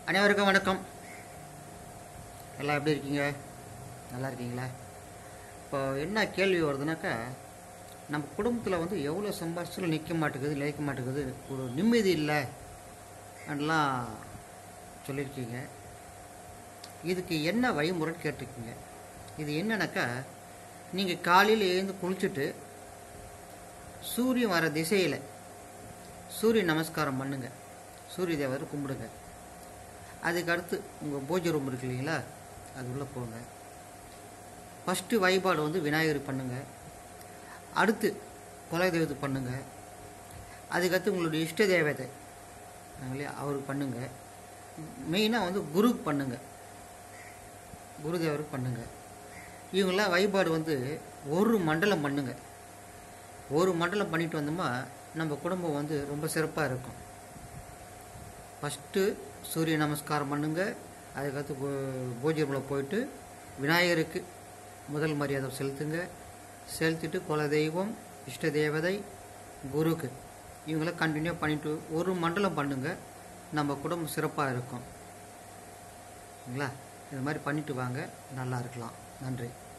அனைவருக்கும் வணக்கம் எல்லாம் எப்படி இருக்கீங்க நல்லா இருக்கீங்களா இப்போ என்ன கேள்வி வருதுனாக்கா நம்ம குடும்பத்தில் வந்து எவ்வளோ சம்பாரிச்சாலும் நிற்க மாட்டேங்குது நிலைக்க மாட்டேங்குது ஒரு நிம்மதி இல்லை அப்படிலாம் சொல்லியிருக்கீங்க இதுக்கு என்ன வழிமுறைன்னு கேட்டிருக்கீங்க இது என்னன்னாக்கா நீங்கள் காலையில் எழுந்து குளிச்சுட்டு சூரியன் வர திசையில் சூரிய நமஸ்காரம் பண்ணுங்க சூரிய தேவரை கும்பிடுங்க அதுக்கு அடுத்து உங்கள் பூஜை ரூம் இருக்கு இல்லைங்களா அது உள்ளே போங்க ஃபஸ்ட்டு வழிபாடு வந்து விநாயகர் பண்ணுங்க அடுத்து குல தெய்வத்தை பண்ணுங்க அதுக்கடுத்து உங்களுடைய இஷ்ட தேவதை இல்லையா அவருக்கு பண்ணுங்க மெயினாக வந்து குருக்கு பண்ணுங்க குருதேவருக்கு பண்ணுங்க இவங்களாம் வழிபாடு வந்து ஒரு மண்டலம் பண்ணுங்க ஒரு மண்டலம் பண்ணிட்டு வந்தோமா நம்ம குடும்பம் வந்து ரொம்ப சிறப்பாக இருக்கும் ஃபஸ்ட்டு சூரிய நமஸ்காரம் பண்ணுங்க அதுக்கடுத்து பூ- பூஜை ரூமில் போயிட்டு விநாயகருக்கு முதல் மரியாதை செலுத்துங்க செலுத்திட்டு குல தெய்வம் இஷ்ட தேவதை குருக்கு இவங்கள கண்டினியூ பண்ணிட்டு ஒரு மண்டலம் பண்ணுங்க நம்ம குடும்பம் சிறப்பாக இருக்கும் சரிங்களா இது மாதிரி பண்ணிட்டு வாங்க நல்லா இருக்கலாம் நன்றி